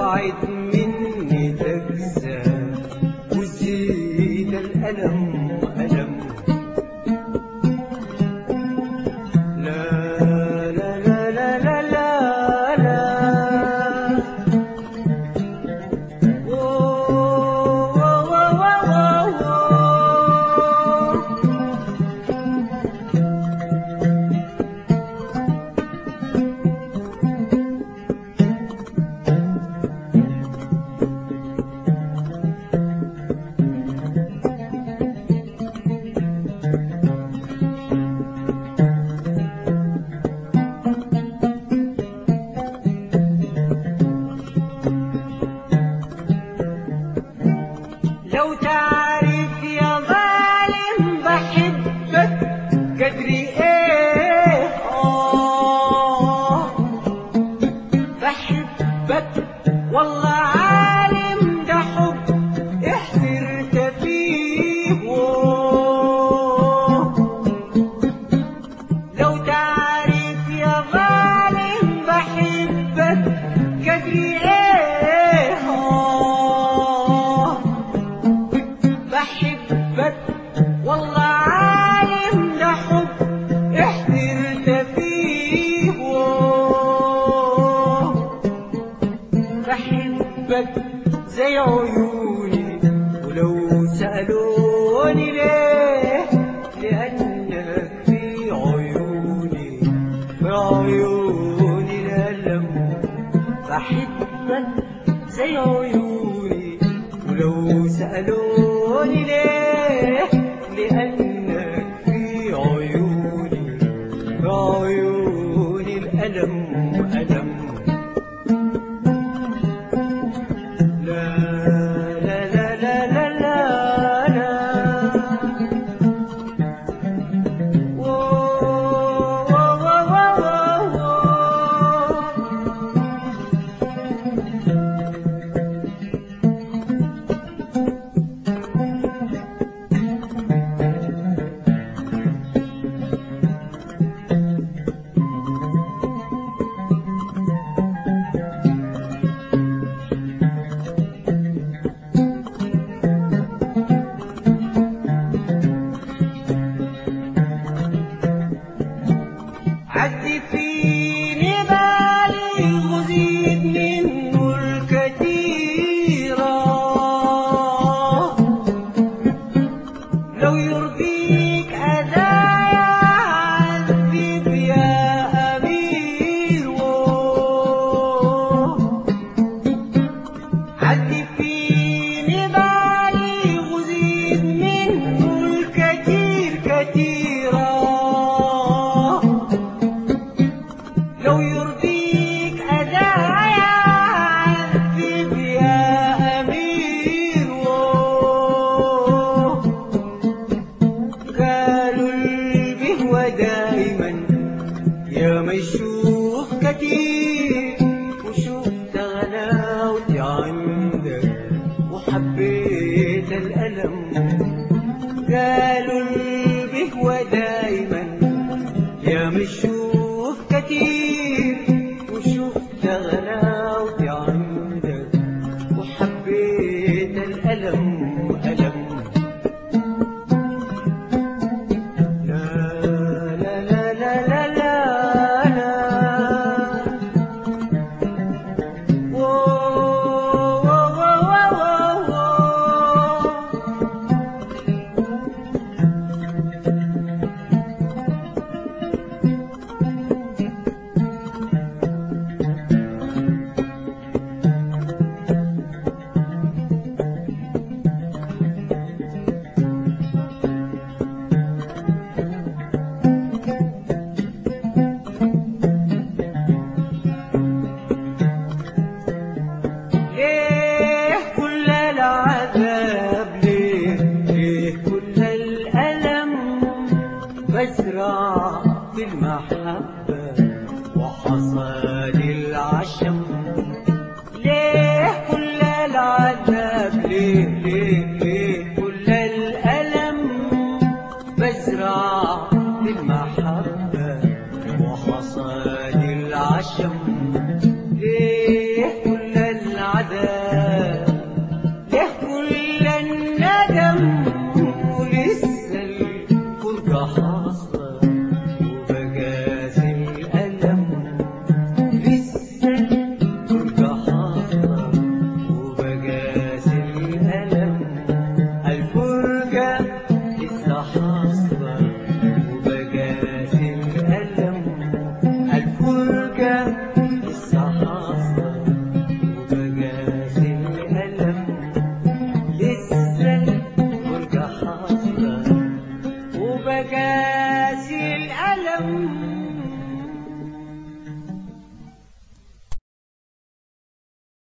تبعد مني تقسى وزيد الألم ألم لا لا لا لا لا لا لا أوه، أوه، أوه، أوه، أوه. لو تعرف يا ظالم بحبك قدري ايه آه بحبك والله عالم ده حب احترت فيه أوه. لو تعرف يا ظالم بحبك قدري ايه آه بحبك والله عالم ده حب احترت فيه أوه. بحبك زي عيوني ولو سألوني ليه لأنك في عيوني في عيوني الألم بحبك زي عيوني ولو سألوني ليه لأنك في عيوني في عيوني الألم ألم لا لا لا لا لا لا لا أوه، أوه، أوه، أوه، أوه. عد فيني بالي وزيد منه الكثيرة لو يرضيك أذايا عذب يا أمير عد فيني بالي وزيد منه الكثير كثيرا لو يرضيك أدايا عذب يا أمير قالوا البهوة دايما يا مشوف كتير وشفت غلاوتي عندك وحبيت الألم قالوا البهوة دايما يا مشوف كتير وشفت غلاوتي عندك وحبيت الألم ألم لا لا لا لا لا لا لا أوه، أوه، أوه، أوه، أوه. ليه كل العذاب ليه ليه كل الألم بزرع في المحبة وحصاد العشم ليه كل العذاب ليه ليه ليه كل الألم بزرع